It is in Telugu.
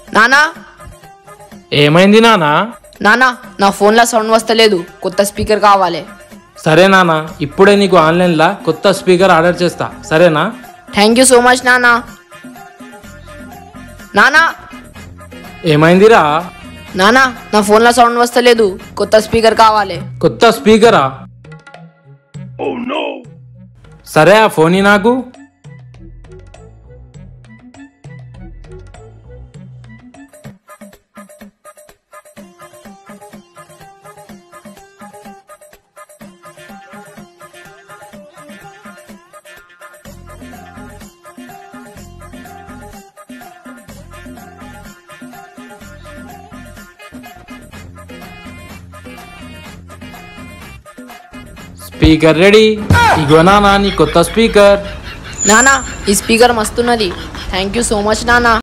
నానా ఏమైంది నానా నానా నా ఫోన్లో సౌండ్ వస్తలేదు కొత్త స్పీకర్ కావాలి సరే నానా ఇప్పుడే నీకు ఆన్లైన్లో కొత్త స్పీకర్ ఆర్డర్ చేస్తా సరేనా థ్యాంక్ యూ సో మచ్ నానా నానా ఏమైందిరా నానా నా ఫోన్లో సౌండ్ వస్తలేదు కొత్త స్పీకర్ కావాలి కొత్త స్పీకరా సరే ఆ ఫోన్ నాకు స్పీకర్ రెడీ ఇగో నానా నీ కొత్త స్పీకర్ నానా ఈ స్పీకర్ మస్తున్నది థ్యాంక్ యూ సో మచ్ నానా